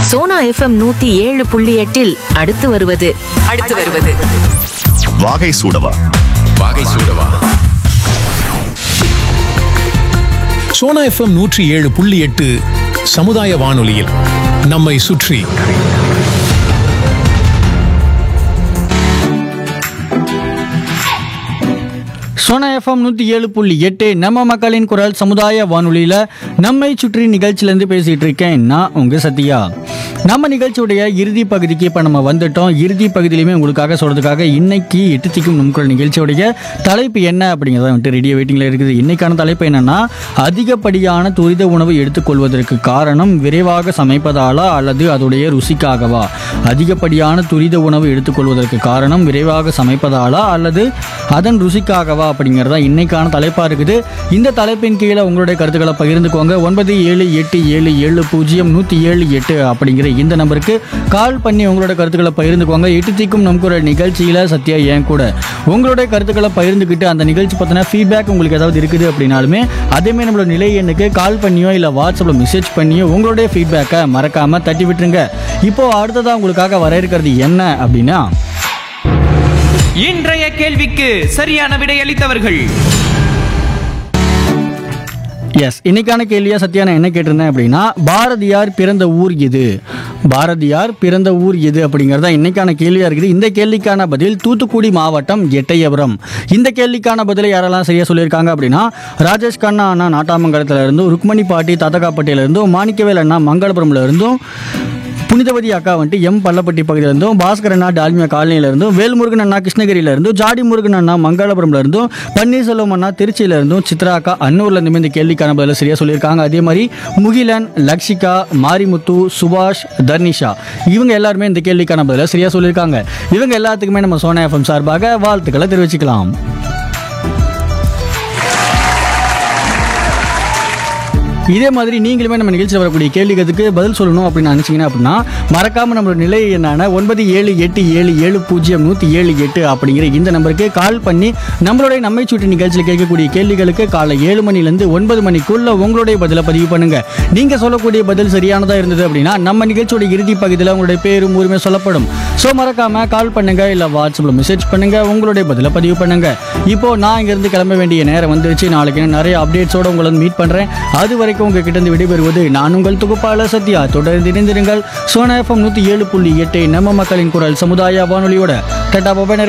Sona FM நூத்தி ஏழு புள்ளி எட்டில் அடுத்து வருவது அடுத்து வருவது வாகை சூடவா வாகை சூடவா சோனா எஃப்எம் நூற்றி ஏழு புள்ளி எட்டு சமுதாய வானொலியில் நம்மை சுற்றி சோனா எஃப்எம் நூற்றி ஏழு புள்ளி எட்டு நம்ம மக்களின் குரல் சமுதாய வானொலியில் நம்மை சுற்றி நிகழ்ச்சியிலேருந்து பேசிகிட்டு இருக்கேன் நான் உங்கள் சத்யா நம்ம நிகழ்ச்சியுடைய இறுதி பகுதிக்கு இப்போ நம்ம வந்துட்டோம் இறுதி பகுதியிலுமே உங்களுக்காக சொல்கிறதுக்காக இன்னைக்கு எட்டு திக்கும் நம் குரல் நிகழ்ச்சியுடைய தலைப்பு என்ன அப்படிங்கிறத வந்துட்டு ரெடியாக வெயிட்டிங்கில் இருக்குது இன்னைக்கான தலைப்பு என்னன்னா அதிகப்படியான துரித உணவு எடுத்துக்கொள்வதற்கு காரணம் விரைவாக சமைப்பதாலா அல்லது அதோடைய ருசிக்காகவா அதிகப்படியான துரித உணவு எடுத்துக்கொள்வதற்கு காரணம் விரைவாக சமைப்பதாலா அல்லது அதன் ருசிக்காகவா அப்படிங்கிறதா இன்னைக்கான தலைப்பாக இருக்குது இந்த தலைப்பின் கீழே உங்களுடைய கருத்துக்களை பகிர்ந்துக்கோங்க ஒன்பது ஏழு எட்டு ஏழு ஏழு பூஜ்ஜியம் நூற்றி ஏழு எட்டு அப்படிங்கிற இந்த நம்பருக்கு கால் பண்ணி உங்களோட கருத்துக்களை பகிர்ந்துக்கோங்க எட்டு தீக்கும் நம் கூட நிகழ்ச்சியில் சத்யா ஏன் கூட உங்களுடைய கருத்துக்களை பகிர்ந்துக்கிட்டு அந்த நிகழ்ச்சி பற்றின ஃபீட்பேக் உங்களுக்கு ஏதாவது இருக்குது அப்படின்னாலுமே அதேமாதிரி நம்மளோட நிலை எண்ணுக்கு கால் பண்ணியோ இல்லை வாட்ஸ்அப்பில் மெசேஜ் பண்ணியோ உங்களுடைய ஃபீட்பேக்கை மறக்காமல் தட்டி விட்டுருங்க இப்போ அடுத்ததாக உங்களுக்காக வர இருக்கிறது என்ன அப்படின்னா இன்றைய கேள்விக்கு சரியான விடையளித்தவர்கள் எஸ் இன்னைக்கான கேள்வியா சத்யா நான் என்ன கேட்டிருந்தேன் அப்படின்னா பாரதியார் பிறந்த ஊர் எது பாரதியார் பிறந்த ஊர் எது அப்படிங்கிறதா இன்னைக்கான கேள்வியா இருக்குது இந்த கேள்விக்கான பதில் தூத்துக்குடி மாவட்டம் எட்டயபுரம் இந்த கேள்விக்கான பதிலை யாரெல்லாம் சரியா சொல்லியிருக்காங்க அப்படின்னா ராஜேஷ் கண்ணா அண்ணா நாட்டாமங்கலத்துல இருந்தும் ருக்மணி பாட்டி தாத்தகாப்பட்டியில இருந்தும் மாணிக்கவேல் அண்ணா மங்களபுரம்ல இருந்தும் புனிதவதி அக்கா வந்துட்டு எம் பள்ளப்பட்டி பகுதியில இருந்தும் பாஸ்கர் அண்ணா டால்மியா காலனியில இருந்தும் வேல்முருகன் அண்ணா கிருஷ்ணகிரியில இருந்தும் ஜாடி முருகன் அண்ணா மங்களபுரம்ல இருந்தும் பன்னீர்செல்வம் அண்ணா திருச்சியில இருந்தும் சித்ரா அக்கா அன்னூர்ல இருந்துமே இந்த கேள்விக்கான பதில சரியா சொல்லியிருக்காங்க அதே மாதிரி முகிலன் லக்ஷிகா மாரிமுத்து சுபாஷ் தர்னிஷா இவங்க எல்லாருமே இந்த கேள்விக்கான பதில சரியா சொல்லியிருக்காங்க இவங்க எல்லாத்துக்குமே நம்ம சோனா எஃப்எம் சார்பாக வாழ்த்துக்களை தெரிவிச்சுக்கலாம் இதே மாதிரி நீங்களுமே நம்ம நிகழ்ச்சியில் வரக்கூடிய கேள்விகளுக்கு பதில் சொல்லணும் அப்படின்னு நினச்சிங்கன்னா அப்படின்னா மறக்காம நம்மளோட நிலை என்னான ஒன்பது ஏழு எட்டு ஏழு ஏழு பூஜ்ஜியம் நூற்றி ஏழு எட்டு அப்படிங்கிற இந்த நம்பருக்கு கால் பண்ணி நம்மளுடைய நம்மை சுற்றி நிகழ்ச்சியில் கேட்கக்கூடிய கேள்விகளுக்கு காலை ஏழு மணிலேருந்து ஒன்பது மணிக்குள்ள உங்களுடைய பதிலை பதிவு பண்ணுங்க நீங்கள் சொல்லக்கூடிய பதில் சரியானதாக இருந்தது அப்படின்னா நம்ம நிகழ்ச்சியோட இறுதி பகுதியில் உங்களுடைய பேரும் ஊருமே சொல்லப்படும் ஸோ மறக்காம கால் பண்ணுங்க இல்லை வாட்ஸ்அப்பில் மெசேஜ் பண்ணுங்க உங்களுடைய பதிலை பதிவு பண்ணுங்க இப்போ நான் இங்கிருந்து கிளம்ப வேண்டிய நேரம் வந்துருச்சு நாளைக்கு நான் நிறைய அப்டேட்ஸோட உங்களை மீட் பண்றேன் அது வரைக்கும் உங்ககிட்ட இருந்து விடைபெறுவது நான் உங்கள் தொகுப்பாளர் சத்யா தொடர்ந்து இணைந்திருங்கள் சோனா எஃப்எம் நூற்றி ஏழு புள்ளி எட்டு நம்ம மக்களின் குரல் சமுதாய வானொலியோட டட்டா பாபா